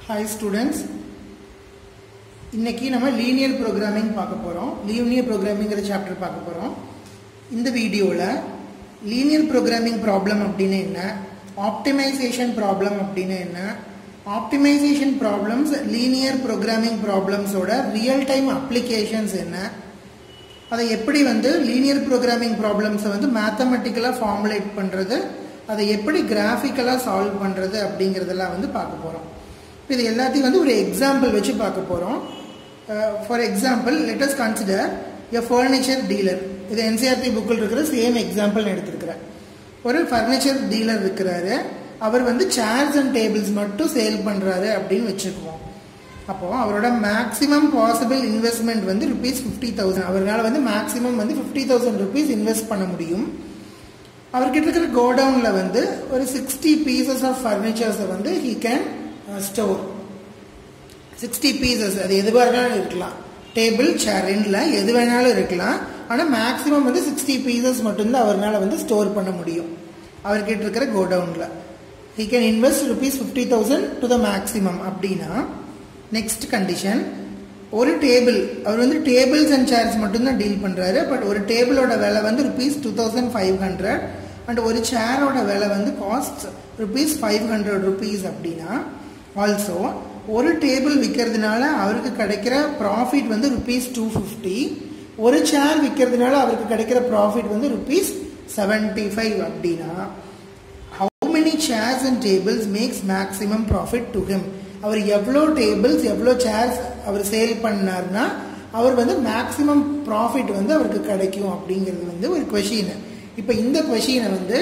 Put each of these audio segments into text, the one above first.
hi students இன்னைக்கு நம்ம linear programming பார்க்க போகிறோம் லீனியர் ப்ரோக்ராமிங்கிற சாப்டர் பார்க்க போகிறோம் இந்த வீடியோவில் லீனியர் ப்ரோக்ராமிங் ப்ராப்ளம் அப்படின்னு என்ன ஆப்டிமைசேஷன் ப்ராப்ளம் அப்படின்னு என்ன ஆப்டிமைசேஷன் ப்ராப்ளம்ஸ் லீனியர் ப்ரோக்ராமிங் ப்ராப்ளம்ஸோட ரியல் டைம் அப்ளிகேஷன்ஸ் என்ன அதை எப்படி வந்து லீனியர் ப்ரோக்ராமிங் ப்ராப்ளம்ஸை வந்து மேத்தமெட்டிக்கலாக ஃபார்முலேட் பண்ணுறது அதை எப்படி கிராஃபிக்கலாக சால்வ் பண்ணுறது அப்படிங்கிறதெல்லாம் வந்து பார்க்க போகிறோம் இது எல்லாத்தையும் வந்து ஒரு எக்ஸாம்பிள் வச்சு பார்க்க போகிறோம் for example let's consider a furniture dealer இது என்சிஆர்பி புக்கில் இருக்கிற சேம் எக்ஸாம்பிள் எடுத்திருக்கிறேன் ஒரு ஃபர்னிச்சர் டீலர் இருக்கிறாரு அவர் வந்து சேர்ஸ் அண்ட் டேபிள்ஸ் மட்டும் சேல் பண்ணுறாரு அப்படின்னு வச்சுக்குவோம் அப்போது அவரோட மேக்ஸிமம் பாசிபிள் இன்வெஸ்ட்மெண்ட் வந்து ருபீஸ் ஃபிஃப்டி தௌசண்ட் அவரால் வந்து மேக்ஸிமம் வந்து ஃபிஃப்டி தௌசண்ட் ருபீஸ் இன்வெஸ்ட் பண்ண முடியும் அவர்கிட்ட இருக்கிற கோடவுனில் வந்து ஒரு சிக்ஸ்டி பீசஸ் ஆஃப் ஃபர்னிச்சர்ஸை வந்து he can store sixty pieces அது எது வேணாலும் இருக்கலாம் டேபிள் சேர் ரெண்டில் எது வேணாலும் இருக்கலாம் ஆனால் மேக்ஸிமம் வந்து சிக்ஸ்டி பீசஸ் மட்டும்தான் அவரால் வந்து ஸ்டோர் பண்ண முடியும் அவர்கிட்ட இருக்கிற கோடவுனில் he can invest rupees fifty thousand to the maximum அப்படின்னா நெக்ஸ்ட் கண்டிஷன் ஒரு டேபிள் அவர் வந்து டேபிள்ஸ் அண்ட் சேர்ஸ் மட்டும்தான் டீல் பண்ணுறாரு பட் ஒரு டேபிளோட விலை வந்து rupees two thousand five hundred and ஒரு சேரோட விலை வந்து cost rupees five hundred rupees அப்படின்னா ஆல்சோ ஒரு டேபிள் விற்கிறதுனால அவருக்கு கிடைக்கிற ப்ராஃபிட் வந்து ருபீஸ் டூ ஃபிஃப்டி ஒரு சேர் விற்கிறதுனால அவருக்கு கிடைக்கிற ப்ராஃபிட் வந்து ருபீஸ் செவன்டி ஃபைவ் அப்படின்னா how many chairs and tables max maximum profit to him அவர் எவ்வளோ டேபிள்ஸ் எவ்வளோ சேர்ஸ் அவர் சேல் பண்ணார்னா அவர் வந்து மேக்ஸிமம் ப்ராஃபிட் வந்து அவருக்கு கிடைக்கும் அப்படிங்கிறது வந்து ஒரு கொஷின் இப்போ இந்த கொஷினை வந்து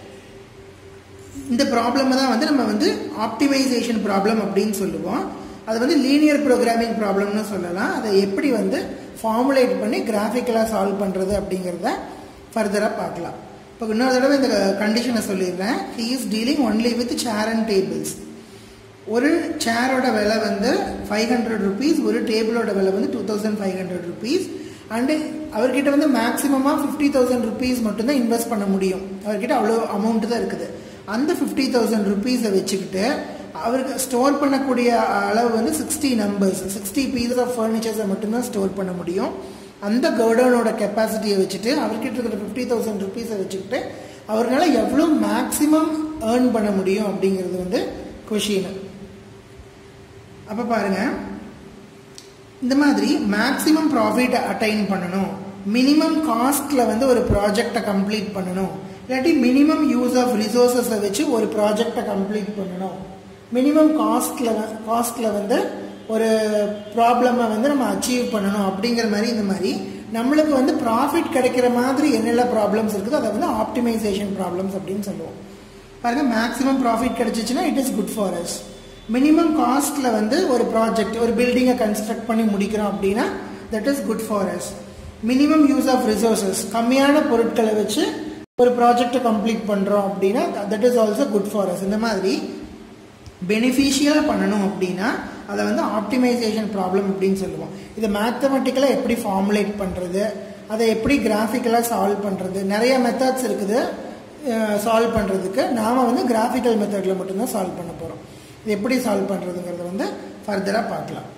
இந்த ப்ராப்ளமை தான் வந்து நம்ம வந்து ஆப்டிமைசேஷன் ப்ராப்ளம் அப்படின்னு சொல்லுவோம் அது வந்து லீனியர் ப்ரோக்ராமிங் ப்ராப்ளம்னு சொல்லலாம் அதை எப்படி வந்து ஃபார்முலேட் பண்ணி கிராஃபிக்கலாக சால்வ் பண்ணுறது அப்படிங்கிறத ஃபர்தராக பார்க்கலாம் இப்போ இன்னொரு தடவை இந்த கண்டிஷனை சொல்லிடுறேன் he is dealing only with chair and tables ஒரு சேரோட விலை வந்து ஃபைவ் ஹண்ட்ரட் ருபீஸ் ஒரு டேபிளோட விலை வந்து two thousand five hundred rupees and அவர்கிட்ட வந்து மேக்ஸிமமாக ஃபிஃப்டி தௌசண்ட் ருபீஸ் மட்டும்தான் இன்வெஸ்ட் பண்ண முடியும் அவர்கிட்ட அவ்வளோ அமௌண்ட் தான் இருக்குது அந்த ஃபிஃப்டி தௌசண்ட் ருபீஸை வச்சுக்கிட்டு அவருக்கு ஸ்டோர் பண்ணக்கூடிய அளவு வந்து sixty numbers sixty pieces of ஃபர்னிச்சர்ஸை மட்டும்தான் ஸ்டோர் பண்ண முடியும் அந்த கவுடவுனோட கெப்பாசிட்டியை வச்சுட்டு அவர்கிட்ட இருக்கிற ஃபிஃப்டி தௌசண்ட் ருபீஸை வச்சுக்கிட்டு அவரால் எவ்வளோ மேக்ஸிமம் ஏர்ன் பண்ண முடியும் அப்படிங்கிறது வந்து கொஷின் அப்போ பாருங்க இந்த மாதிரி மேக்ஸிமம் ப்ராஃபிட் அட்டைன் பண்ணணும் மினிமம் காஸ்ட்ல வந்து ஒரு ப்ராஜெக்டை கம்ப்ளீட் பண்ணணும் இல்லாட்டி மினிமம் யூஸ் ஆஃப் ரிசோர்ஸஸை வச்சு ஒரு ப்ராஜெக்டை கம்ப்ளீட் பண்ணணும் மினிமம் காஸ்ட்ல காஸ்ட்ல வந்து ஒரு ப்ராப்ளமை வந்து நம்ம அச்சீவ் பண்ணணும் அப்படிங்கிற மாதிரி இந்த மாதிரி நம்மளுக்கு வந்து ப்ராஃபிட் கிடைக்கிற மாதிரி என்னெல்லாம் ப்ராப்ளம்ஸ் இருக்குதோ அதை வந்து ஆப்டிமைசேஷன் ப்ராப்ளம்ஸ் அப்படின்னு சொல்லுவோம் பாருங்க மேக்ஸிமம் ப்ராஃபிட் கிடைச்சிச்சுன்னா it is good for us minimum காஸ்ட்ல வந்து ஒரு ப்ராஜெக்ட் ஒரு பில்டிங்கை கன்ஸ்ட்ரக்ட் பண்ணி முடிக்கிறோம் அப்படின்னா that is good for us minimum use of resources கம்மியான பொருட்களை வச்சு ஒரு ப்ராஜெக்டை கம்ப்ளீட் பண்ணுறோம் அப்படின்னா that is also good for us இந்த மாதிரி பெனிஃபிஷியலாக பண்ணணும் அப்படின்னா அதை வந்து ஆப்டிமைசேஷன் ப்ராப்ளம் அப்படின்னு சொல்லுவோம் இதை மேத்தமெட்டிக்கலாக எப்படி ஃபார்முலேட் பண்ணுறது அதை எப்படி கிராஃபிக்கலாக சால்வ் பண்ணுறது நிறைய மெத்தட்ஸ் இருக்குது சால்வ் பண்ணுறதுக்கு நாம் வந்து கிராஃபிக்கல் மெத்தடில் மட்டும்தான் சால்வ் பண்ண போகிறோம் இது எப்படி சால்வ் பண்ணுறதுங்கிறத வந்து ஃபர்தராக பார்க்கலாம்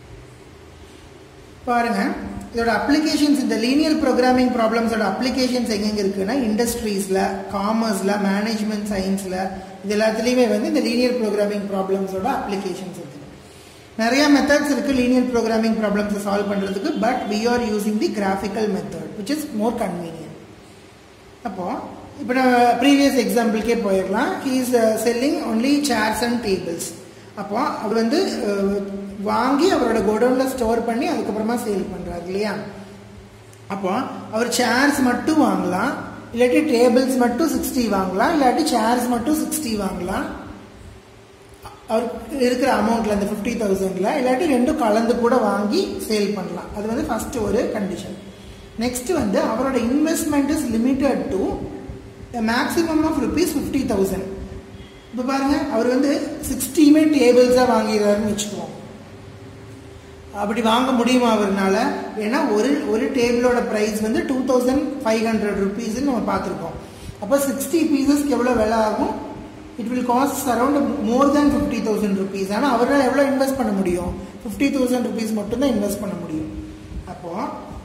பாருங்க இதோட அப்ளிகேஷன்ஸ் இந்த லீனியர் ப்ரோக்ராமிங் ப்ராப்ளம்ஸோட அப்ளிகேஷன்ஸ் எங்கெங்க இருக்குன்னா இண்டஸ்ட்ரீஸில் காமர்ஸில் மேனேஜ்மெண்ட் சயின்ஸில் இது எல்லாத்துலேயுமே வந்து இந்த லீனியர் ப்ரோக்ராமிங் ப்ராப்ளம்ஸோட அப்ளிகேஷன்ஸ் இருக்குது நிறைய மெத்தட்ஸ் இருக்குது லீனியர் ப்ரோக்ராமிங் ப்ராப்ளம்ஸை சால்வ் பண்ணுறதுக்கு but we are using the graphical method which is more convenient அப்போது இப்போ நம்ம ப்ரீவியஸ் எக்ஸாம்பிள்கே போயிடலாம் he is selling only chairs and tables அப்போ அவர் வந்து வாங்கி அவரோட கோடவுனில் ஸ்டோர் பண்ணி அதுக்கப்புறமா சேல் பண்ணுறாரு இல்லையா அப்போ அவர் சேர்ஸ் மட்டும் வாங்கலாம் இல்லாட்டி டேபிள்ஸ் மட்டும் சிக்ஸ்டி வாங்கலாம் இல்லாட்டி சேர்ஸ் மட்டும் சிக்ஸ்டி வாங்கலாம் அவருக்கு இருக்கிற அமௌண்ட்ல அந்த ஃபிஃப்டி தௌசண்ட்ல இல்லாட்டி ரெண்டும் கலந்து கூட வாங்கி சேல் பண்ணலாம் அது வந்து ஃபர்ஸ்ட் ஒரு கண்டிஷன் நெக்ஸ்ட் வந்து அவரோட investment is limited to maximum of rupees fifty thousand இப்போ பாருங்க அவர் வந்து சிக்ஸ்டியுமே டேபிள்ஸாக வாங்கிடுறாருன்னு வச்சுக்குவோம் அப்படி வாங்க முடியுமா அவர்னால ஏன்னா ஒரு ஒரு டேபிளோட ப்ரைஸ் வந்து டூ தௌசண்ட் ஃபைவ் ஹண்ட்ரட் ருபீஸ்ன்னு நம்ம பார்த்துருக்கோம் அப்போ சிக்ஸ்டி பீசஸ்க்கு எவ்வளோ விலை ஆகும் it will cost around more than fifty thousand rupees ஆனால் அவரால் எவ்வளோ இன்வெஸ்ட் பண்ண முடியும் ஃபிஃப்டி தௌசண்ட் ருபீஸ் மட்டும்தான் இன்வெஸ்ட் பண்ண முடியும் அப்போது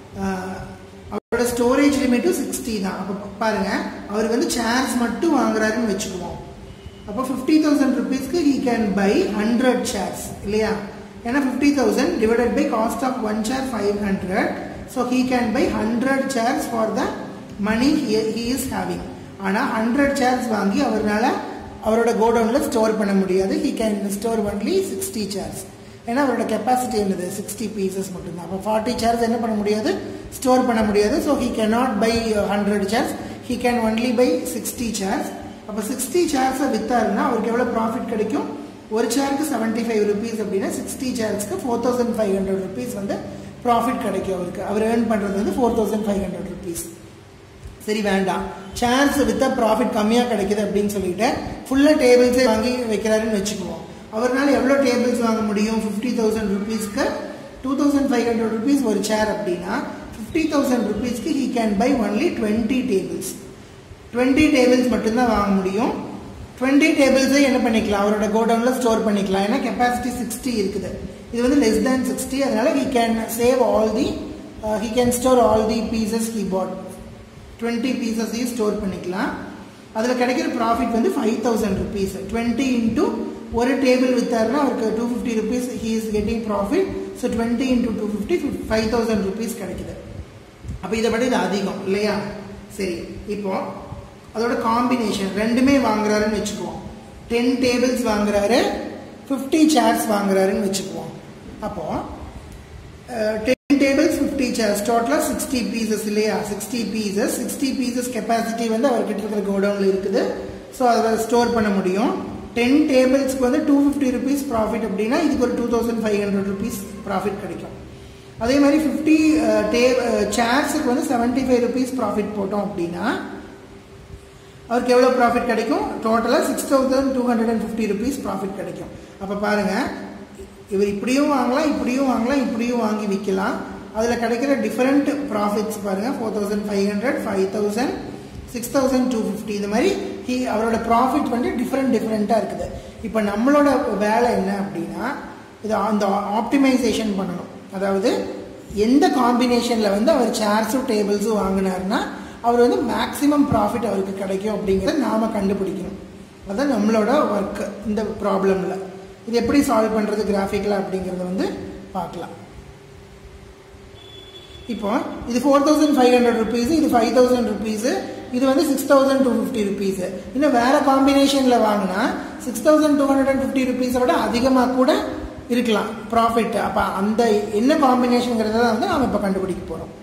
அவரோட ஸ்டோரேஜ் லிமிட்டும் சிக்ஸ்டி தான் அப்போ பாருங்க அவர் வந்து சேர்ஸ் மட்டும் வாங்குறாருன்னு வச்சுக்குவோம் அப்போ ஃபிஃப்டி தௌசண்ட் ருபீஸ்க்கு he can buy hundred chairs இல்லையா ஏன்னா fifty thousand divided by cost of one chair five hundred so he can buy hundred chairs for the money he is having ஆனால் ஹண்ட்ரட் சேர்ஸ் வாங்கி அவரால் அவரோட கோடவுனில் store பண்ண முடியாது he can store only sixty chairs ஏன்னா அவரோட capacity என்னது சிக்ஸ்டி பீசஸ் மட்டும்தான் அப்போ ஃபார்ட்டி சேர்ஸ் என்ன பண்ண முடியாது ஸ்டோர் பண்ண முடியாது so he can not buy hundred chairs he can only buy sixty chairs அப்போ சிக்ஸ்டி சேர்ஸை வித்தாருன்னா அவருக்கு எவ்வளோ ப்ராஃபிட் கிடைக்கும் ஒரு சேருக்கு செவன்ட்டி ஃபைவ் ருபீஸ் அப்படின்னா சிக்ஸ்டி சேர்ஸ்க்கு four thousand five hundred rupees வந்து ப்ராஃபிட் கிடைக்கும் அவருக்கு அவர் ஏர்ன் பண்ணுறது வந்து four thousand five hundred rupees சரி வேண்டாம் சேர்ஸ் வித்தா ப்ராஃபிட் கம்மியாக கிடைக்குது அப்படின்னு சொல்லிட்டு ஃபுல்லாக டேபிள்ஸே வாங்கி வைக்கிறாருன்னு வச்சுக்குவோம் அவரால் எவ்வளோ டேபிள்ஸ் வாங்க முடியும் ஃபிஃப்டி தௌசண்ட் ருபீஸ்க்கு two thousand five hundred rupees ஒரு சேர் அப்படின்னா ஃபிஃப்டி தௌசண்ட் ருபீஸ்க்கு he can buy only twenty tables twenty tables மட்டும்தான் வாங்க முடியும் டுவெண்ட்டி டேபிள்ஸை என்ன பண்ணிக்கலாம் அவரோட கோடவுனில் ஸ்டோர் பண்ணிக்கலாம் ஏன்னா கெப்பாசிட்டி சிக்ஸ்டி இருக்குது இது வந்து லெஸ் தேன் சிக்ஸ்டி அதனால he can save all the he can store all the pieces he bought twenty பீசஸையும் ஸ்டோர் பண்ணிக்கலாம் அதில் கிடைக்கிற ப்ராஃபிட் வந்து five thousand rupees twenty into ஒரு டேபிள் வித்தாருன்னா அவருக்கு two fifty rupees he is getting profit so twenty into two fifty five thousand rupees கிடைக்குது அப்போ இதை விட இது அதிகம் இல்லையா சரி இப்போ அதோட காம்பினேஷன் ரெண்டுமே வாங்குறாருன்னு வச்சுக்குவோம் டென் டேபிள்ஸ் வாங்குறாரு ஃபிஃப்டி சேர்ஸ் வாங்குறாருன்னு வச்சுக்குவோம் அப்போ டென் டேபிள்ஸ் ஃபிஃப்டி சேர்ஸ் டோட்டலாக சிக்ஸ்டி பீசஸ் இல்லையா sixty pieces sixty pieces capacity வந்து அவர்கிட்ட இருக்கிற கோடவுனில் இருக்குது ஸோ அதை ஸ்டோர் பண்ண முடியும் டென் டேபிள்ஸ்க்கு வந்து டூ ஃபிஃப்டி ருபீஸ் ப்ராஃபிட் அப்படின்னா இதுக்கு ஒரு two thousand five hundred rupees profit கிடைக்கும் அதே மாதிரி ஃபிஃப்டி டே சேர்ஸுக்கு வந்து செவன்ட்டி ஃபைவ் ருபீஸ் ப்ராஃபிட் போட்டோம் அப்படின்னா அவருக்கு எவ்வளோ ப்ராஃபிட் கிடைக்கும் டோட்டலாக six thousand two hundred and fifty rupees profit கிடைக்கும் அப்போ பாருங்கள் இவர் இப்படியும் வாங்கலாம் இப்படியும் வாங்கலாம் இப்படியும் வாங்கி விற்கலாம் அதில் கிடைக்கிற டிஃப்ரெண்ட் ப்ராஃபிட்ஸ் பாருங்கள் four thousand five hundred five thousand six thousand two fifty இது மாதிரி ஹி அவரோட ப்ராஃபிட் வந்து டிஃப்ரெண்ட் டிஃப்ரெண்ட்டாக இருக்குது இப்போ நம்மளோட வேலை என்ன அப்படின்னா இது அந்த ஆப்டிமைசேஷன் பண்ணணும் அதாவது எந்த காம்பினேஷனில் வந்து அவர் சேர்ஸும் டேபிள்ஸும் வாங்கினாருன்னா அவர் வந்து மேக்ஸிமம் ப்ராஃபிட் அவருக்கு கிடைக்கும் அப்படிங்கிறத நாம் கண்டுபிடிக்கணும் அதுதான் நம்மளோட ஒர்க்கு இந்த ப்ராப்ளமில் இது எப்படி சால்வ் பண்ணுறது கிராஃபிக்கில் அப்படிங்கிறத வந்து பார்க்கலாம் இப்போ இது four thousand five hundred rupees இது ஃபைவ் தௌசண்ட் ருபீஸ் இது வந்து six thousand two fifty rupees இன்னும் வேற காம்பினேஷனில் வாங்கினா six thousand two hundred and fifty ருபீஸை விட அதிகமாக கூட இருக்கலாம் ப்ராஃபிட் அப்போ அந்த என்ன காம்பினேஷனுங்கிறத தான் வந்து நாம் இப்போ கண்டுபிடிக்க போகிறோம்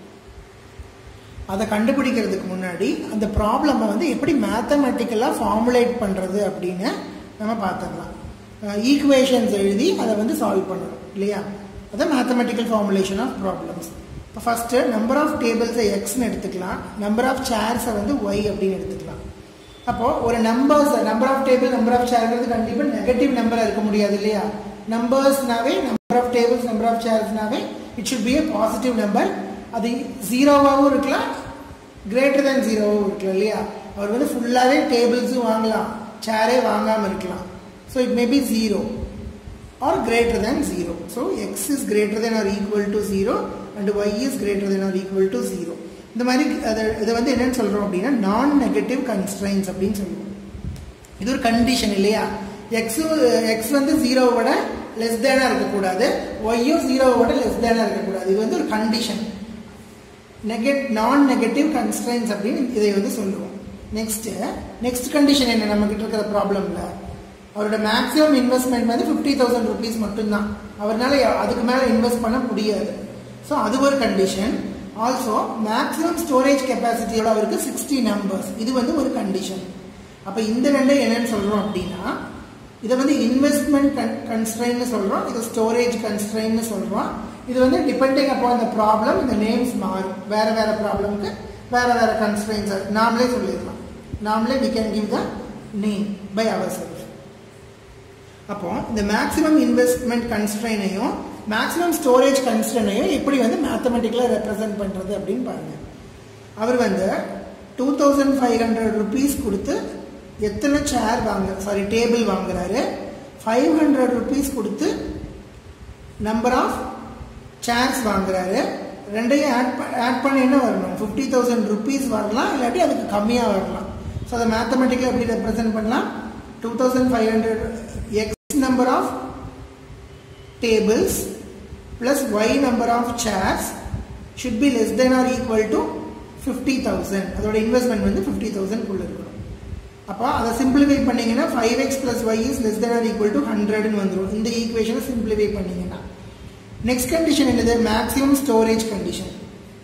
அதை கண்டுபிடிக்கிறதுக்கு முன்னாடி அந்த ப்ராப்ளமை வந்து எப்படி மேத்தமெட்டிக்கலாக ஃபார்முலேட் பண்ணுறது அப்படின்னு நம்ம பார்த்துடலாம் ஈக்குவேஷன்ஸ் எழுதி அதை வந்து சால்வ் பண்ணணும் இல்லையா அதான் மேத்தமெட்டிக்கல் ஃபார்முலேஷன் ஆஃப் ப்ராப்ளம்ஸ் இப்போ ஃபஸ்ட்டு நம்பர் ஆஃப் டேபிள்ஸை எக்ஸ்னு எடுத்துக்கலாம் நம்பர் ஆஃப் சேர்ஸை வந்து ஒய் அப்படின்னு எடுத்துக்கலாம் அப்போது ஒரு numbers number of table number of சேர்ங்கிறது கண்டிப்பாக நெகட்டிவ் நம்பராக இருக்க முடியாது இல்லையா நம்பர்ஸ்னாவே number of tables number of சேர்ஸ்னாவே it should be a positive number அது ஜீரோவாகவும் இருக்கலாம் கிரேட்டர் தேன் ஜீரோவாகவும் இருக்கலாம் இல்லையா அவர் வந்து ஃபுல்லாகவே டேபிள்ஸும் வாங்கலாம் சேரே வாங்காமல் இருக்கலாம் so it may be zero or greater than zero so x is greater than or equal to zero and y is greater than or equal to zero இந்த மாதிரி அதை இதை வந்து என்னன்னு சொல்கிறோம் அப்படின்னா நான் நெகட்டிவ் கன்ஸ்ட்ரைன்ஸ் அப்படின்னு சொல்லுவோம் இது ஒரு கண்டிஷன் இல்லையா எக்ஸும் எக்ஸ் வந்து ஜீரோவை விட லெஸ் தேனாக இருக்கக்கூடாது ஒய்யும் ஜீரோவை விட லெஸ் தேனாக இருக்கக்கூடாது இது வந்து ஒரு கண்டிஷன் நெகட் நான் நெகட்டிவ் கன்ஸ்ட்ரைன்ஸ் அப்படின்னு இதை வந்து சொல்லுவோம் நெக்ஸ்ட் நெக்ஸ்ட் கண்டிஷன் என்ன நம்ம கிட்ட இருக்கிற ப்ராப்ளம்ல அவரோட மேக்ஸிமம் இன்வெஸ்ட்மெண்ட் வந்து ஃபிஃப்டி தௌசண்ட் ருபீஸ் மட்டும்தான் அவரால் அதுக்கு மேலே இன்வெஸ்ட் பண்ண முடியாது ஸோ அது ஒரு கண்டிஷன் ஆல்சோ மேக்ஸிமம் ஸ்டோரேஜ் கெப்பாசிட்டியோட அவருக்கு சிக்ஸ்டி நம்பர்ஸ் இது வந்து ஒரு கண்டிஷன் அப்போ இந்த ரெண்டு என்னன்னு சொல்கிறோம் அப்படின்னா இதை வந்து இன்வெஸ்ட்மெண்ட் கன் கன்ஸ்ட்ரைன்னு சொல்கிறோம் இதை ஸ்டோரேஜ் கன்ஸ்ட்ரைன்னு சொல்கிறோம் இது வந்து டிபெண்டிங் அப்போ அந்த ப்ராப்ளம் இந்த நேம்ஸ் மாறும் வேறு வேறு ப்ராப்ளம்க்கு வேறு வேறு கன்ஸ்ட்ரைன்ஸ் நாமளே சொல்லிடலாம் நாமளே we can give the name by our self அப்போ இந்த மேக்ஸிமம் இன்வெஸ்ட்மெண்ட் கன்ஸ்ட்ரைனையும் மேக்ஸிமம் ஸ்டோரேஜ் கன்ஸ்ட்ரைனையும் எப்படி வந்து மேத்தமெட்டிக்கலாக ரெப்ரசென்ட் பண்ணுறது அப்படின்னு பாருங்க அவர் வந்து two thousand five hundred rupees கொடுத்து எத்தனை சேர் வாங்க சாரி டேபிள் வாங்குறாரு ஃபைவ் ஹண்ட்ரட் ருபீஸ் கொடுத்து நம்பர் ஆஃப் சேர்ஸ் வாங்குறாரு ரெண்டையும் ஆட் ஆட் பண்ணி என்ன வரணும் ஃபிஃப்டி தௌசண்ட் ருபீஸ் வரலாம் இல்லாட்டி அதுக்கு கம்மியாக வரலாம் ஸோ அதை மேத்தமெட்டிக்கலாக எப்படி ரெப்ரசென்ட் பண்ணலாம் two thousand five hundred x number of tables plus y number of chairs should be less than or equal to 50000 அதோட இன்வெஸ்ட்மெண்ட் வந்து 50000 குள்ள இருக்கணும் அப்போ அதை சிம்பிளிஃபை பண்ணீங்கன்னா 5x plus y is less than or equal to 100 னு வந்துரும் இந்த ஈக்குவேஷனை சிம்பிளிஃபை பண்ணீங்கன்னா நெக்ஸ்ட் கண்டிஷன் என்னது மேக்ஸிமம் ஸ்டோரேஜ் கண்டிஷன்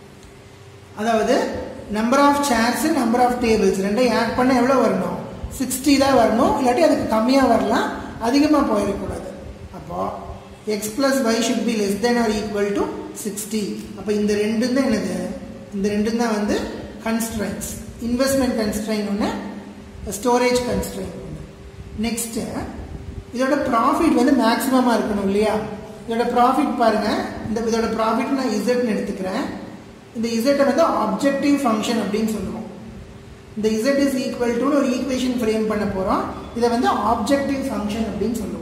அதாவது number of chairs number of tables ரெண்டையும் ஆட் பண்ண எவ்வளோ வரணும் சிக்ஸ்டி தான் வரணும் இல்லாட்டி அதுக்கு கம்மியாக வரலாம் அதிகமாக போயிடக்கூடாது அப்போ x plus y should be less than or equal to sixty அப்போ இந்த ரெண்டும் தான் என்னது இந்த ரெண்டும் தான் வந்து கன்ஸ்ட்ரைன்ஸ் இன்வெஸ்ட்மெண்ட் கன்ஸ்ட்ரைன் ஒன்று ஸ்டோரேஜ் கன்ஸ்ட்ரைன் ஒன்று நெக்ஸ்ட்டு இதோட ப்ராஃபிட் வந்து மேக்ஸிமமாக இருக்கணும் இல்லையா இதோட ப்ராஃபிட் பாருங்க இந்த இதோட ப்ராஃபிட் நான் இசட்னு எடுத்துக்கிறேன் இந்த இசட்டை வந்து ஆப்ஜெக்டிவ் ஃபங்க்ஷன் அப்படின்னு சொல்லுவோம் இந்த இசட் இஸ் ஈக்குவல் டு ஒரு ஈக்குவேஷன் ஃப்ரேம் பண்ண போகிறோம் இதை வந்து ஆப்ஜெக்டிவ் ஃபங்க்ஷன் அப்படின்னு சொல்லுவோம்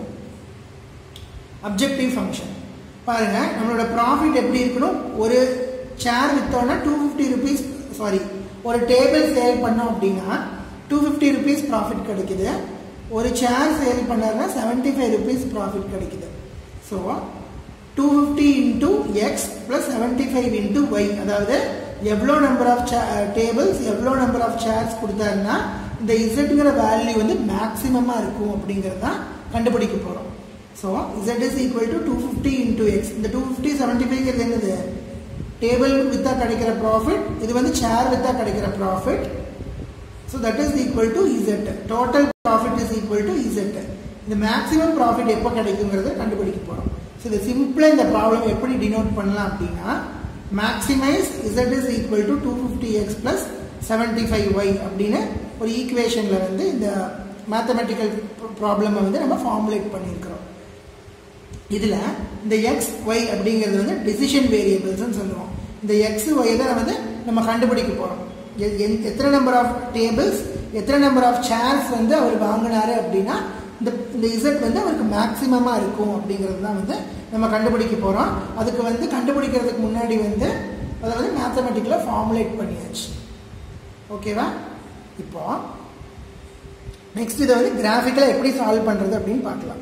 அப்ஜெக்டிவ் ஃபங்க்ஷன் பாருங்க நம்மளோட ப்ராஃபிட் எப்படி இருக்கணும் ஒரு சேர் வித்தோன்னா டூ ஃபிஃப்டி ருபீஸ் சாரி ஒரு டேபிள் சேல் பண்ணோம் அப்படின்னா டூ ஃபிஃப்டி ருபீஸ் ப்ராஃபிட் கிடைக்குது ஒரு சேர் சேல் பண்ணாருன்னா செவன்ட்டி ஃபைவ் ருபீஸ் ப்ராஃபிட் கிடைக்குது so two fifty into x plus seventy five into y அதாவது எவ்வளோ நம்பர் ஆஃப் டேபிள்ஸ் எவ்வளோ நம்பர் ஆஃப் சேர்ஸ் கொடுத்தாருன்னா இந்த இசட்டுங்கிற வேல்யூ வந்து மேக்ஸிமமாக இருக்கும் அப்படிங்கிறது தான் கண்டுபிடிக்க போகிறோம் so Z is equal to two fifty into x இந்த டூ ஃபிஃப்டி செவன்ட்டி ஃபைவ்ங்கிறது என்னது டேபிள் வித்தா கிடைக்கிற ப்ராஃபிட் இது வந்து சேர் வித்தா கிடைக்கிற profit so that is equal to Z total profit is equal to Z இந்த மேக்ஸிமம் ப்ராஃபிட் எப்போ கிடைக்குங்கிறத கண்டுபிடிக்க போகிறோம் ஸோ இது சிம்பிளாக இந்த ப்ராப்ளம் எப்படி டினோட் பண்ணலாம் அப்படின்னா maximise Z is equal to two fifty x plus seventy five y அப்படின்னு ஒரு ஈக்குவேஷனில் வந்து இந்த மேத்தமெட்டிக்கல் ப்ராப்ளமை வந்து நம்ம ஃபார்முலேட் பண்ணியிருக்கிறோம் இதில் இந்த எக்ஸ் ஒய் அப்படிங்கிறது வந்து டிசிஷன் வேரியபிள்ஸ்னு சொல்லுவோம் இந்த எக்ஸ் ஒய் தான் வந்து நம்ம கண்டுபிடிக்க போகிறோம் எத்தனை நம்பர் ஆஃப் டேபிள்ஸ் எத்தனை நம்பர் ஆஃப் சேர்ஸ் வந்து அவர் வாங்கினாரு அப்படின்னா இந்த இந்த இசட் வந்து அவருக்கு மேக்ஸிமமாக இருக்கும் அப்படிங்கிறது தான் வந்து நம்ம கண்டுபிடிக்க போகிறோம் அதுக்கு வந்து கண்டுபிடிக்கிறதுக்கு முன்னாடி வந்து அதை வந்து மேத்தமெட்டிக்கலாக ஃபார்முலேட் பண்ணியாச்சு ஓகேவா இப்போ நெக்ஸ்ட் இதை வந்து கிராஃபிக்கலாக எப்படி சால்வ் பண்ணுறது அப்படின்னு பார்க்கலாம்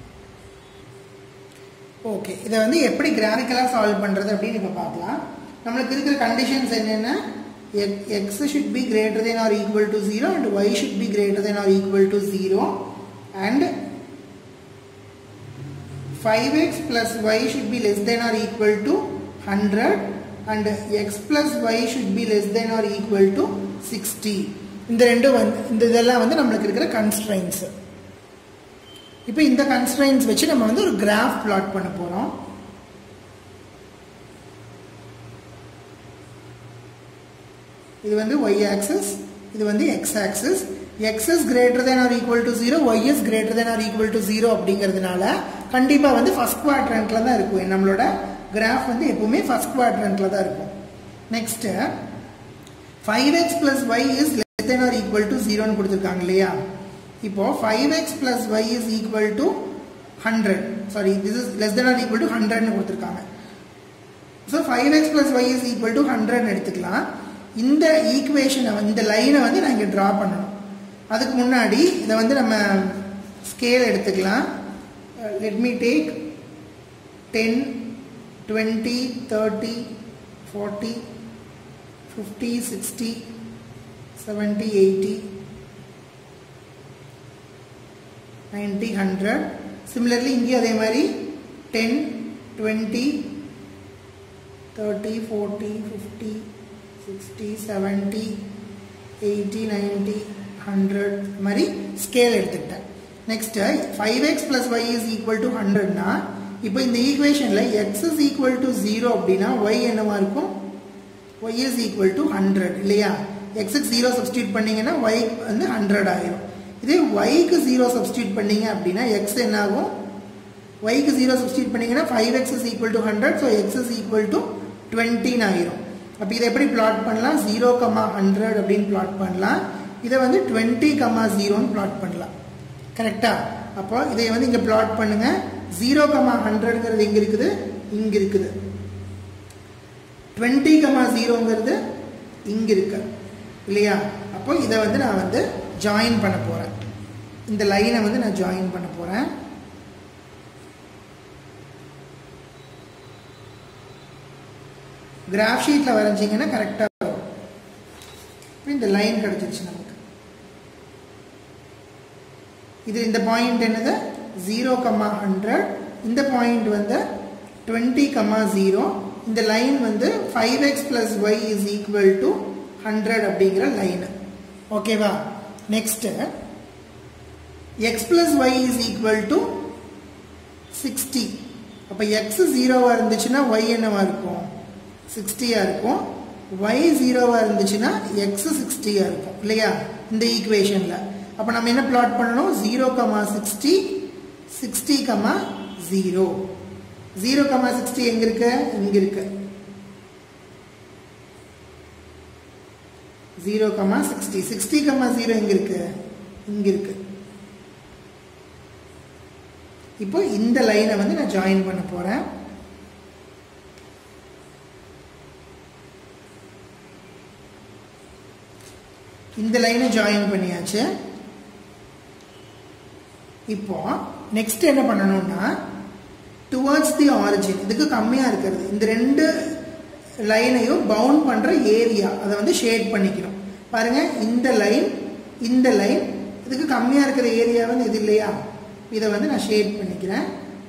ஓகே இதை வந்து எப்படி கிராஃபிக்கலாக சால்வ் பண்ணுறது அப்படின்னு இப்போ பார்க்கலாம் நம்மளுக்கு இருக்கிற கண்டிஷன்ஸ் என்னென்ன x should be greater than or equal to zero and y should be greater than or equal to zero and five x plus y should be less than or equal to hundred and x plus y should be less than or equal to sixty இந்த ரெண்டும் வந்து இந்த இதெல்லாம் வந்து நம்மளுக்கு இருக்கிற கன்ஸ்ட்ரைன்ஸு இப்போ இந்த கன்ஸ்ட்ரைன்ஸ் வச்சு நம்ம வந்து ஒரு கிராஃப் பிளாட் பண்ண போகிறோம் இது வந்து ஒய் ஆக்சஸ் இது வந்து x axis x is greater than or equal to zero y is greater than or equal to zero அப்படிங்கிறதுனால கண்டிப்பாக வந்து ஃபர்ஸ்ட் குவாட்ரண்ட்டில் தான் இருக்கும் நம்மளோட கிராஃப் வந்து எப்பவுமே ஃபர்ஸ்ட் குவாட்ரண்ட்டில் தான் இருக்கும் next five x plus y is less than or equal to ஜீரோன்னு கொடுத்துருக்காங்க இல்லையா இப்போ 5x plus y is equal to 100 sorry this is less than or equal to 100 னு கொடுத்துருக்காங்க so 5x plus y is equal to 100 எடுத்துக்கலாம் இந்த ஈக்குவேஷனை இந்த லைனை வந்து நான் இங்கே ட்ரா பண்ணணும் அதுக்கு முன்னாடி இதை வந்து நம்ம ஸ்கேல் எடுத்துக்கலாம் let me take ten twenty thirty forty fifty sixty seventy eighty 90 100 similarly இங்கே அதே மாதிரி 10 20 30 40 50 60 70 80 90 100 மாதிரி ஸ்கேல் எடுத்துக்கிட்டேன் next five x plus y is equal to ஹண்ட்ரட்னா இப்போ இந்த ஈக்குவேஷனில் x is equal to zero அப்படின்னா ஒய் என்னவா இருக்கும் y is equal to hundred இல்லையா எக்ஸுக்கு ஜீரோ சப்ஸ்டியூட் பண்ணீங்கன்னா ஒய் வந்து ஹண்ட்ரட் ஆயிரும் இதே ஒய்க்கு ஜீரோ சப்ஸ்டியூட் பண்ணீங்க அப்படின்னா எக்ஸ் என்ன ஆகும் ஒய்க்கு ஜீரோ சப்ஸ்டியூட் பண்ணீங்கன்னா five x is equal to hundred so x is equal to டுவெண்ட்டின்னு ஆயிரும் அப்போ இதை எப்படி பிளாட் பண்ணலாம் ஜீரோ கம்மா ஹண்ட்ரட் அப்படின்னு பிளாட் பண்ணலாம் இதை வந்து டுவெண்ட்டி கமா ஜீரோன்னு பிளாட் பண்ணலாம் கரெக்டா அப்போ இதை வந்து இங்கே பிளாட் பண்ணுங்க ஜீரோ கமா ஹண்ட்ரட்ங்கிறது எங்கே இருக்குது இங்கே இருக்குது டுவெண்ட்டி கமா ஜீரோங்கிறது இங்கே இருக்கு இல்லையா அப்போ இதை வந்து நான் வந்து ஜாயின் பண்ண போகிறேன் இந்த லைனை வந்து நான் ஜாயின் பண்ண போகிறேன் கிராஃப் ஷீட்டில் வரைஞ்சிங்கன்னா கரெக்டாக வரும் இப்போ இந்த லைன் கிடச்சிருச்சு நமக்கு இது இந்த பாயிண்ட் என்னது ஜீரோ கமா ஹண்ட்ரட் இந்த பாயிண்ட் வந்து டுவெண்ட்டி கமா ஜீரோ இந்த லைன் வந்து five x plus y is equal to hundred அப்படிங்கிற லைனு ஓகேவா next x plus y is equal to sixty அப்போ எக்ஸ் ஜீரோவாக இருந்துச்சுன்னா ஒய் என்னவா இருக்கும் சிக்ஸ்டியாக இருக்கும் ஒய் ஜீரோவாக இருந்துச்சுன்னா எக்ஸ் சிக்ஸ்டியாக இருக்கும் இல்லையா இந்த ஈக்குவேஷனில் அப்போ நம்ம என்ன பிளாட் பண்ணணும் zero comma sixty sixty comma zero zero comma sixty எங்கே இருக்கு இங்கே இருக்கு zero comma sixty sixty comma zero எங்கே இருக்கு இங்கே இருக்கு இப்போ இந்த லைனை வந்து நான் ஜாயின் பண்ண போகிறேன் இந்த லைனை ஜாயின் பண்ணியாச்சு இப்போ நெக்ஸ்ட் என்ன பண்ணணும்னா டுவர்ட்ஸ் தி ஆரிஜின் இதுக்கு கம்மியாக இருக்கிறது இந்த ரெண்டு லைனையும் பவுண்ட் பண்ணுற ஏரியா அதை வந்து ஷேட் பண்ணிக்கணும் பாருங்க இந்த லைன் இந்த லைன் இதுக்கு கம்மியாக இருக்கிற ஏரியா வந்து இது இல்லையா இதை வந்து நான் ஷேட் பண்ணிக்கிறேன்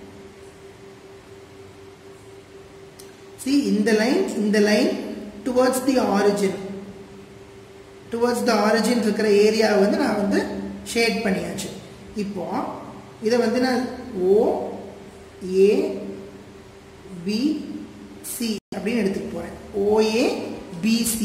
சி இந்த லைன் இந்த line towards the origin towards the origin இருக்கிற ஏரியாவை வந்து நான் வந்து ஷேட் பண்ணியாச்சு இப்போ இதை வந்து நான் ஓ ஏ பி சி அப்படின்னு எடுத்துக்க போகிறேன் ஓஏ பிசி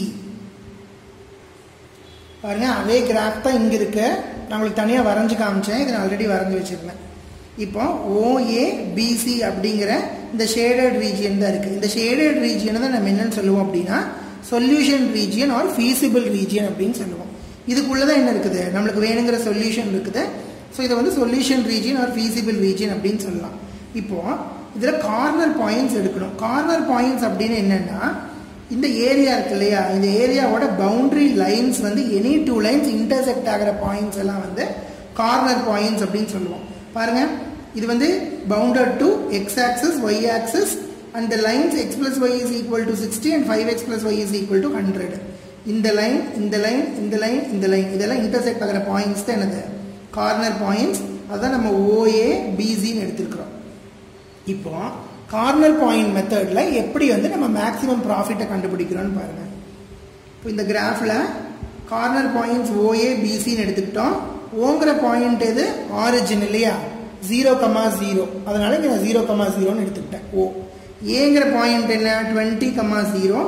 பாருங்க அதே கிராஃப் தான் இங்கே இருக்கு நான் உங்களுக்கு தனியாக வரைஞ்சு காமிச்சேன் இதை நான் ஆல்ரெடி வரைஞ்சி வச்சிருந்தேன் இப்போ ஓஏ பிசி அப்படிங்கிற இந்த ஷேடட் ரீஜியன் தான் இருக்குது இந்த ஷேடட் ரீஜியனை தான் நம்ம என்னன்னு சொல்லுவோம் அப்படின்னா solution region or feasible region அப்படின்னு சொல்லுவோம் இதுக்குள்ளே தான் என்ன இருக்குது நம்மளுக்கு வேணுங்கிற சொல்யூஷன் இருக்குது ஸோ இதை வந்து solution region or feasible region அப்படின்னு சொல்லலாம் இப்போ இதில் கார்னர் பாயிண்ட்ஸ் எடுக்கணும் கார்னர் பாயிண்ட்ஸ் அப்படின்னு என்னென்னா இந்த ஏரியா இருக்கு இல்லையா இந்த ஏரியாவோட பவுண்டரி லைன்ஸ் வந்து எனி டூ லைன்ஸ் இன்டர்செக்ட் ஆகிற பாயிண்ட்ஸ் எல்லாம் வந்து கார்னர் பாயிண்ட்ஸ் அப்படின்னு சொல்லுவோம் பாருங்க இது வந்து bounded to x axis y axis and the lines x plus y is equal to 60 and 5x plus y is equal to 100 இந்த லைன் இந்த லைன் இந்த லைன் இந்த லைன் இதெல்லாம் இன்டர்செக்ட் ஆகிற பாயிண்ட்ஸ் தான் என்னது கார்னர் பாயிண்ட்ஸ் அதான் நம்ம ஓஏ பிசின்னு எடுத்திருக்கிறோம் இப்போ கார்னர் பாயிண்ட் மெத்தடில் எப்படி வந்து நம்ம மேக்ஸிமம் ப்ராஃபிட்டை கண்டுபிடிக்கிறோம்னு பாருங்க இப்போ இந்த கிராஃபில் கார்னர் பாயிண்ட்ஸ் ஓஏ பிசின்னு எடுத்துக்கிட்டோம் ஓங்கிற பாயிண்ட் எது ஆரிஜின் இல்லையா ஜீரோ கமா ஜீரோ அதனால இங்கே நான் ஜீரோ கமா ஜீரோன்னு எடுத்துக்கிட்டேன் ஓ ஏங்கிற பாயிண்ட் என்ன twenty comma zero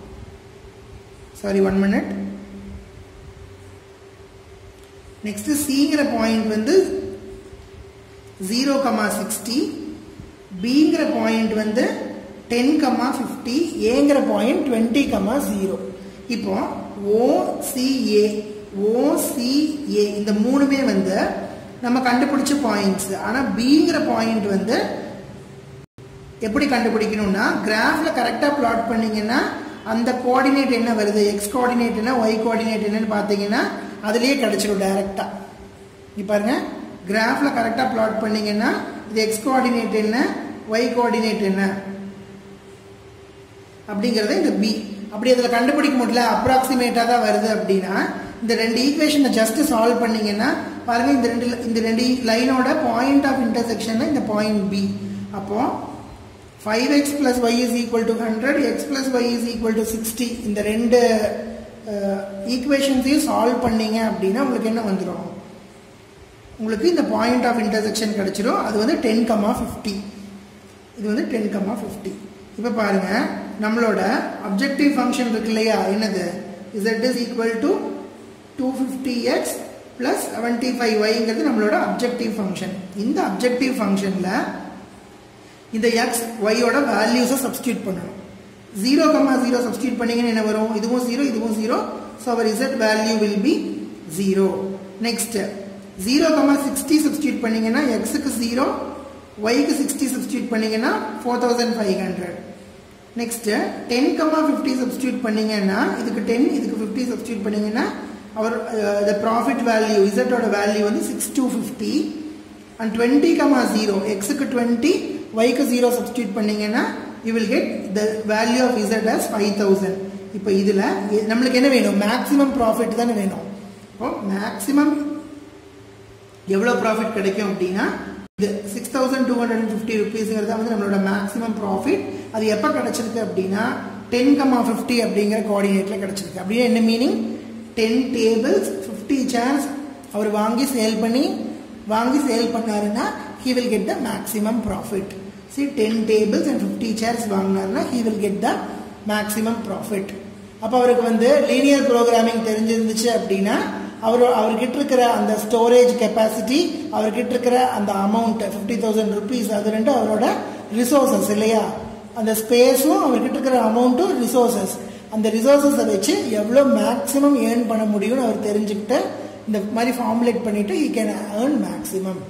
sorry one minute next சிங்கிற பாயிண்ட் வந்து ஜீரோ கமா சிக்ஸ்டி பிங்கிற பாயிண்ட் வந்து டென் கமா ஃபிஃப்டி ஏங்கிற பாயிண்ட் டுவெண்ட்டி கமா ஜீரோ இப்போ ஓசிஏ ஓசிஏ இந்த மூணுமே வந்து நம்ம கண்டுபிடிச்ச பாயிண்ட்ஸ் ஆனால் பிங்கிற பாயிண்ட் வந்து எப்படி கண்டுபிடிக்கணும்னா கிராஃபில் கரெக்டாக பிளாட் பண்ணீங்கன்னா அந்த கோஆர்டினேட் என்ன வருது எக்ஸ் கோஆர்டினேட் என்ன ஒய் கோஆர்டினேட் என்னன்னு பார்த்தீங்கன்னா அதுலேயே கிடச்சிடும் டைரெக்டாக நீ பாருங்க கிராஃபில் கரெக்டாக பிளாட் பண்ணீங்கன்னா இது எக்ஸ் கோஆர்டினேட் என்ன ஒய் கோஆர்டினேட் என்ன அப்படிங்கிறத இந்த பி அப்படி அதில் கண்டுபிடிக்க முடியல அப்ராக்சிமேட்டாக தான் வருது அப்படின்னா இந்த ரெண்டு ஈக்குவேஷனை ஜஸ்ட் சால்வ் பண்ணீங்கன்னா பாருங்க இந்த ரெண்டு இந்த ரெண்டு லைனோட பாயிண்ட் ஆஃப் இன்டர்செக்ஷன் இந்த பாயிண்ட் பி அப்போ 5x plus y is equal to 100 x plus y is equal to 60 இந்த ரெண்டு ஈக்குவேஷன்ஸையும் சால்வ் பண்ணீங்க அப்படின்னா உங்களுக்கு என்ன வந்துடும் உங்களுக்கு இந்த பாயிண்ட் ஆஃப் இன்டர்செக்ஷன் கிடைச்சிரும் அது வந்து டென் கமா ஃபிஃப்டி இது வந்து டென் கமா ஃபிஃப்டி இப்போ பாருங்க நம்மளோட அப்ஜெக்டிவ் ஃபங்க்ஷன் இருக்கு இல்லையா என்னது z is equal to 250x plus 75yங்கிறது நம்மளோட அப்ஜெக்டிவ் ஃபங்க்ஷன் இந்த அப்ஜெக்டிவ் ஃபங்க்ஷனில் இந்த எக்ஸ் ஒய்யோட வேல்யூஸை சப்ஸ்டியூட் பண்ணணும் ஜீரோ கமா ஜீரோ சப்ஸ்டியூட் பண்ணீங்கன்னு என்ன வரும் இதுவும் ஜீரோ இதுவும் zero so our Z value will be zero next zero comma sixty substitute பண்ணீங்கன்னா எக்ஸுக்கு ஜீரோ ஒய்க்கு சிக்ஸ்டி சப்ஸ்டியூட் பண்ணீங்கன்னா four thousand five hundred next ten comma fifty substitute பண்ணீங்கன்னா இதுக்கு டென் இதுக்கு ஃபிஃப்டி சப்ஸ்டியூட் பண்ணீங்கன்னா அவர் த ப்ராஃபிட் வேல்யூ இசட்டோட value வந்து six two fifty and twenty comma zero எக்ஸுக்கு டுவெண்ட்டி ஒய்க்கு ஜீரோ சப்ஸ்டியூட் பண்ணீங்கன்னா you will get the value of Z as five thousand இப்போ இதில் நம்மளுக்கு என்ன வேணும் மேக்ஸிமம் ப்ராஃபிட் தானே வேணும் இப்போ மேக்ஸிமம் எவ்வளோ ப்ராஃபிட் கிடைக்கும் அப்படின்னா இது six thousand two hundred and fifty ருபீஸுங்கிறது வந்து நம்மளோட மேக்ஸிமம் ப்ராஃபிட் அது எப்போ கிடைச்சிருக்கு அப்படின்னா டென் கமா ஃபிஃப்டி அப்படிங்கிற கோஆர்டினேட்டில் கிடைச்சிருக்கு அப்படின்னா என்ன meaning ten tables fifty chairs அவர் வாங்கி சேல் பண்ணி வாங்கி சேல் பண்ணாருன்னா he will get the maximum profit see ten tables and fifty chairs வாங்கினாருன்னா he will get the maximum profit அப்போ அவருக்கு வந்து லீனியர் ப்ரோக்ராமிங் தெரிஞ்சிருந்துச்சு அப்படின்னா அவர் அவர்கிட்ட இருக்கிற அந்த ஸ்டோரேஜ் கெப்பாசிட்டி அவர்கிட்ட இருக்கிற அந்த அமௌண்ட் ஃபிஃப்டி தௌசண்ட் ருபீஸ் அது ரெண்டு அவரோட ரிசோர்சஸ் இல்லையா அந்த ஸ்பேஸும் அவர்கிட்ட இருக்கிற அமௌண்ட்டும் ரிசோர்சஸ் அந்த ரிசோர்சஸை வச்சு எவ்வளோ மேக்ஸிமம் ஏர்ன் பண்ண முடியும்னு அவர் தெரிஞ்சுக்கிட்டு இந்த மாதிரி ஃபார்முலேட் பண்ணிட்டு ஈ கேன் ஏர்ன் மேக்ஸிமம்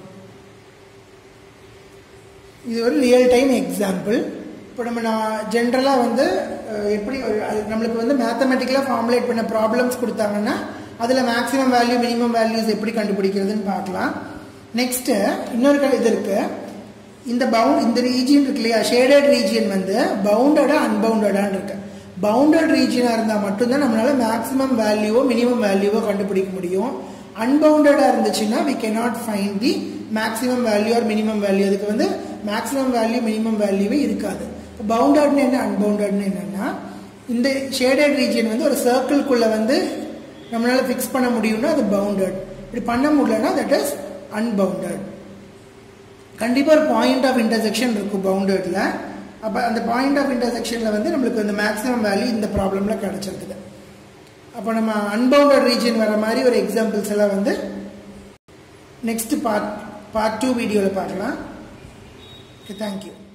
இது ஒரு ரியல் டைம் எக்ஸாம்பிள் இப்போ நம்ம நான் ஜென்ரலாக வந்து எப்படி நம்மளுக்கு வந்து மேத்தமெட்டிக்கலாக ஃபார்முலேட் பண்ண ப்ராப்ளம்ஸ் கொடுத்தாங்கன்னா அதில் மேக்ஸிமம் வேல்யூ மினிமம் வேல்யூஸ் எப்படி கண்டுபிடிக்கிறதுன்னு பார்க்கலாம் நெக்ஸ்ட்டு இன்னொரு இது இருக்கு இந்த பவுண்ட் இந்த ரீஜியன் இருக்கு இல்லையா ஷேடட் ரீஜியன் வந்து பவுண்டடா அன்பவுண்டடான்னு இருக்கு பவுண்டட் ரீஜியனாக இருந்தால் மட்டும்தான் நம்மளால மேக்ஸிமம் வேல்யூவோ மினிமம் வேல்யூவோ கண்டுபிடிக்க முடியும் அன்பவுண்டடாக இருந்துச்சுன்னா we cannot find the maximum value or minimum value அதுக்கு வந்து மேக்ஸிமம் வேல்யூ மினிமம் வேல்யூவே இருக்காது பவுண்டட்னு என்ன அன்பவுண்டட்னு என்னன்னா இந்த ஷேடட் ரீஜியன் வந்து ஒரு சர்க்கிள்குள்ள வந்து நம்மளால ஃபிக்ஸ் பண்ண முடியும்னா அது பவுண்டட் இப்படி பண்ண முடியலன்னா தட் இஸ் அன்பவுண்டட் கண்டிப்பாக ஒரு பாயிண்ட் ஆஃப் இன்டர்செக்ஷன் இருக்கும் பவுண்டட்ல அப்போ அந்த பாயிண்ட் ஆஃப் இன்டர்செக்ஷனில் வந்து நம்மளுக்கு அந்த மேக்ஸிமம் வேல்யூ இந்த ப்ராப்ளமில் கிடச்சிருக்குது அப்போ நம்ம அன்பவுண்டட் ரீஜன் வர மாதிரி ஒரு எக்ஸாம்பிள்ஸ் எல்லாம் வந்து நெக்ஸ்ட் பார்ட் பார்ட் டூ வீடியோவில் பார்க்கலாம் ஓகே தேங்க்யூ